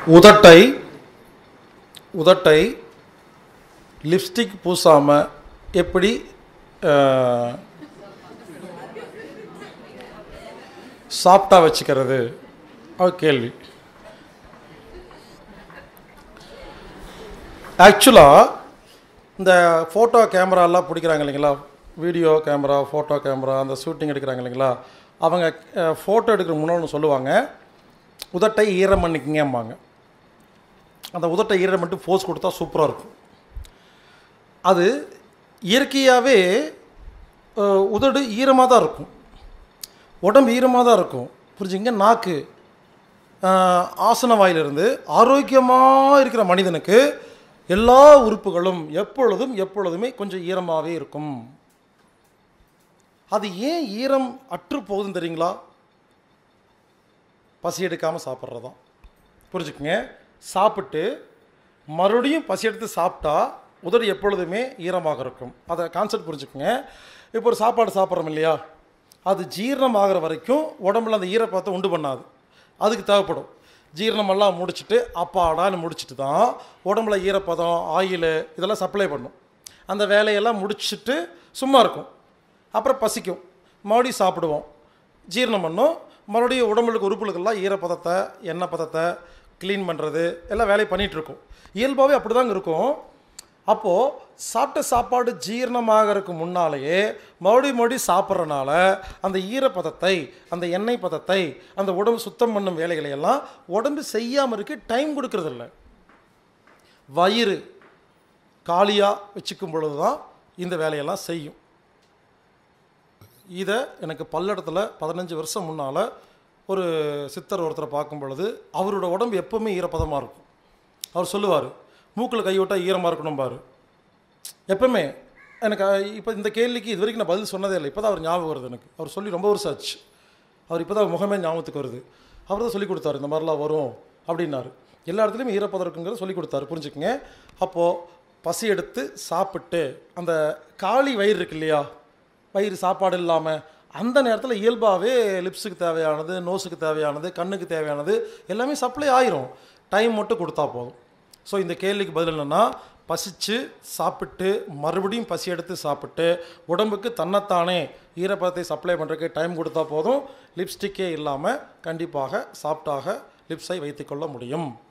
உதட்டை உதட்டை லிப்ஸ்டிக் பூசாமல் எப்படி சாஃப்டாக வச்சுக்கிறது அது கேள்வி ஆக்சுவலாக இந்த ஃபோட்டோ கேமராலாம் பிடிக்கிறாங்க இல்லைங்களா வீடியோ கேமரா ஃபோட்டோ கேமரா அந்த ஷூட்டிங் எடுக்கிறாங்க இல்லைங்களா அவங்க ஃபோட்டோ எடுக்கிற முன்னாடி சொல்லுவாங்க உதட்டை ஈரம் பண்ணிக்கிங்கம்பாங்க அந்த உதட்டை ஈரம் மட்டும் போஸ் கொடுத்தா சூப்பராக இருக்கும் அது இயற்கையாகவே உதடு ஈரமாக தான் இருக்கும் உடம்பு ஈரமாக தான் இருக்கும் புரிஞ்சுங்க நாக்கு அஹ், ஆசன வாயிலிருந்து ஆரோக்கியமாக இருக்கிற மனிதனுக்கு எல்லா உறுப்புகளும் எப்பொழுதும் எப்பொழுதுமே கொஞ்சம் ஈரமாகவே இருக்கும் அது ஏன் ஈரம் அற்று போகுதுன்னு தெரியுங்களா பசி எடுக்காமல் சாப்பிட்றதான் புரிஞ்சுக்குங்க சாப்பிட்டு மறுபடியும் பசி எடுத்து சாப்பிட்டா உதடு எப்பொழுதுமே ஈரமாக இருக்கும் அதை கான்செப்ட் புரிஞ்சுக்குங்க இப்போ ஒரு சாப்பாடு சாப்பிட்றோம் இல்லையா அது ஜீரணம் ஆகிற வரைக்கும் உடம்புல அந்த ஈரப்பதத்தை உண்டு பண்ணாது அதுக்கு தேவைப்படும் ஜீரணமெல்லாம் முடிச்சுட்டு அப்பாடான்னு முடிச்சுட்டு தான் உடம்புல ஈரப்பதம் ஆயில் இதெல்லாம் சப்ளை பண்ணும் அந்த வேலையெல்லாம் முடிச்சுட்டு சும்மா இருக்கும் அப்புறம் பசிக்கும் மறுபடியும் சாப்பிடுவோம் ஜீரணம் பண்ணும் மறுபடியும் உடம்புக்கு உறுப்புகளுக்கெல்லாம் ஈரப்பதத்தை எண்ணெய் பதத்தை க்ளீன் பண்ணுறது எல்லாம் வேலையை பண்ணிகிட்டு இருக்கும் இயல்பாகவே அப்படி தாங்க இருக்கும் அப்போது சாப்பிட்ட சாப்பாடு ஜீரணமாகறதுக்கு முன்னாலேயே மறுபடியும் மறுபடியும் சாப்பிட்றனால அந்த ஈரப்பதத்தை அந்த எண்ணெய் பதத்தை அந்த உடம்பு சுத்தம் பண்ணும் வேலைகளை எல்லாம் உடம்பு செய்யாமல் இருக்க டைம் கொடுக்கறதில்ல வயிறு காலியாக வச்சுக்கும் பொழுது தான் இந்த வேலையெல்லாம் செய்யும் இதை எனக்கு பல்லடத்தில் பதினஞ்சு வருஷம் முன்னால் ஒரு சித்தர் ஒருத்தரை பார்க்கும் பொழுது அவரோட உடம்பு எப்பவுமே ஈரப்பதமாக இருக்கும் அவர் சொல்லுவார் மூக்கில் கை விட்டால் ஈரமாக இருக்கணும் பாரு எப்பவுமே எனக்கு இப்போ இந்த கேள்விக்கு இது வரைக்கும் நான் பதில் சொன்னதே இல்லை இப்போ தான் அவர் ஞாபகம் வருது எனக்கு அவர் சொல்லி ரொம்ப வருஷம் ஆச்சு அவர் இப்போ தான் முகமே ஞாபகத்துக்கு வருது அவர் தான் சொல்லி கொடுத்தாரு இந்த மாதிரிலாம் வரும் அப்படின்னாரு எல்லா இடத்துலையும் ஈரப்பதம் இருக்குங்கிறத சொல்லி கொடுத்தாரு புரிஞ்சுக்கங்க அப்போது பசி எடுத்து சாப்பிட்டு அந்த காலி வயிறு இருக்கு இல்லையா வயிறு சாப்பாடு இல்லாமல் அந்த நேரத்தில் இயல்பாகவே லிப்ஸுக்கு தேவையானது நோஸுக்கு தேவையானது கண்ணுக்கு தேவையானது எல்லாமே சப்ளை ஆயிரும் டைம் மட்டும் கொடுத்தா போதும் ஸோ இந்த கேள்விக்கு பதில் என்னென்னா பசிச்சு சாப்பிட்டு மறுபடியும் பசி எடுத்து சாப்பிட்டு உடம்புக்கு தன்னைத்தானே ஈரப்பதத்தை சப்ளை பண்ணுறதுக்கு டைம் கொடுத்தா போதும் லிப்ஸ்டிக்கே இல்லாமல் கண்டிப்பாக சாஃப்டாக லிப்ஸை வைத்துக்கொள்ள முடியும்